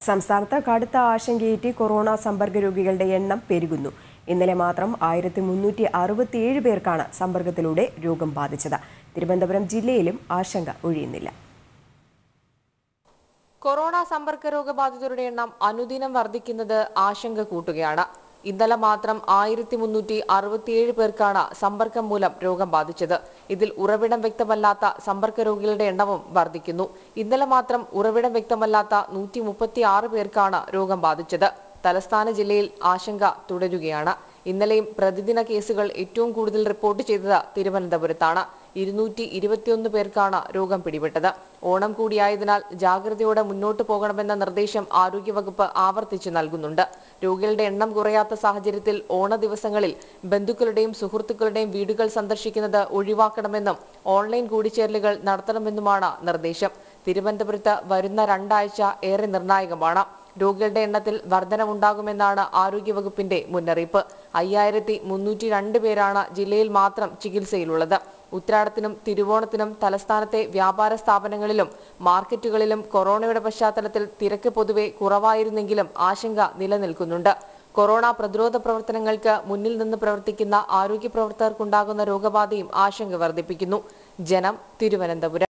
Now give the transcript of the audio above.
സംസ്ഥാനത്ത് കടുത്ത ആശങ്കയേറ്റി കൊറോണ സമ്പർക്ക രോഗികളുടെ എണ്ണം പെരുകുന്നു ഇന്നലെ മാത്രം ആയിരത്തി മുന്നൂറ്റി അറുപത്തിയേഴ് പേർക്കാണ് സമ്പർക്കത്തിലൂടെ രോഗം ബാധിച്ചത് തിരുവനന്തപുരം ജില്ലയിലും ആശങ്ക ഒഴിയുന്നില്ല കൊറോണ സമ്പർക്ക രോഗബാധിതരുടെ എണ്ണം അനുദിനം വർദ്ധിക്കുന്നത് ആശങ്ക കൂട്ടുകയാണ് ഇന്നലെ മാത്രം ആയിരത്തി മുന്നൂറ്റി അറുപത്തിയേഴ് പേർക്കാണ് സമ്പർക്കം മൂലം രോഗം ബാധിച്ചത് ഇതിൽ ഉറവിടം വ്യക്തമല്ലാത്ത സമ്പർക്ക രോഗികളുടെ എണ്ണവും വർദ്ധിക്കുന്നു ഇന്നലെ മാത്രം ഉറവിടം വ്യക്തമല്ലാത്ത നൂറ്റി മുപ്പത്തി ആറ് പേർക്കാണ് രോഗം ബാധിച്ചത് തലസ്ഥാന ജില്ലയിൽ ആശങ്ക തുടരുകയാണ് ഇന്നലെയും പ്രതിദിന കേസുകൾ ഏറ്റവും കൂടുതൽ റിപ്പോർട്ട് ചെയ്തത് തിരുവനന്തപുരത്താണ് ഇരുന്നൂറ്റി ഇരുപത്തിയൊന്ന് പേർക്കാണ് രോഗം പിടിപെട്ടത് ഓണം കൂടിയായതിനാൽ ജാഗ്രതയോടെ മുന്നോട്ട് പോകണമെന്ന നിർദ്ദേശം ആരോഗ്യവകുപ്പ് ആവർത്തിച്ചു നൽകുന്നുണ്ട് രോഗികളുടെ എണ്ണം കുറയാത്ത സാഹചര്യത്തിൽ ഓണ ദിവസങ്ങളിൽ ബന്ധുക്കളുടെയും സുഹൃത്തുക്കളുടെയും വീടുകൾ സന്ദർശിക്കുന്നത് ഒഴിവാക്കണമെന്നും ഓൺലൈൻ കൂടിച്ചേരലുകൾ നടത്തണമെന്നുമാണ് നിർദ്ദേശം തിരുവനന്തപുരത്ത് വരുന്ന രണ്ടാഴ്ച ഏറെ നിർണായകമാണ് രോഗികളുടെ എണ്ണത്തിൽ വർധനവുണ്ടാകുമെന്നാണ് ആരോഗ്യവകുപ്പിന്റെ മുന്നറിയിപ്പ് അയ്യായിരത്തി മുന്നൂറ്റി രണ്ട് പേരാണ് ജില്ലയിൽ മാത്രം ചികിത്സയിലുള്ളത് ഉത്രാടത്തിനും തിരുവോണത്തിനും തലസ്ഥാനത്തെ വ്യാപാര സ്ഥാപനങ്ങളിലും മാർക്കറ്റുകളിലും കൊറോണയുടെ പശ്ചാത്തലത്തിൽ തിരക്ക് പൊതുവെ കുറവായിരുന്നെങ്കിലും ആശങ്ക നിലനിൽക്കുന്നുണ്ട് കൊറോണ പ്രതിരോധ പ്രവർത്തനങ്ങൾക്ക് മുന്നിൽ നിന്ന് പ്രവർത്തിക്കുന്ന ആരോഗ്യ പ്രവർത്തകർക്കുണ്ടാകുന്ന രോഗബാധയും ആശങ്ക വർദ്ധിപ്പിക്കുന്നു ജനം തിരുവനന്തപുരം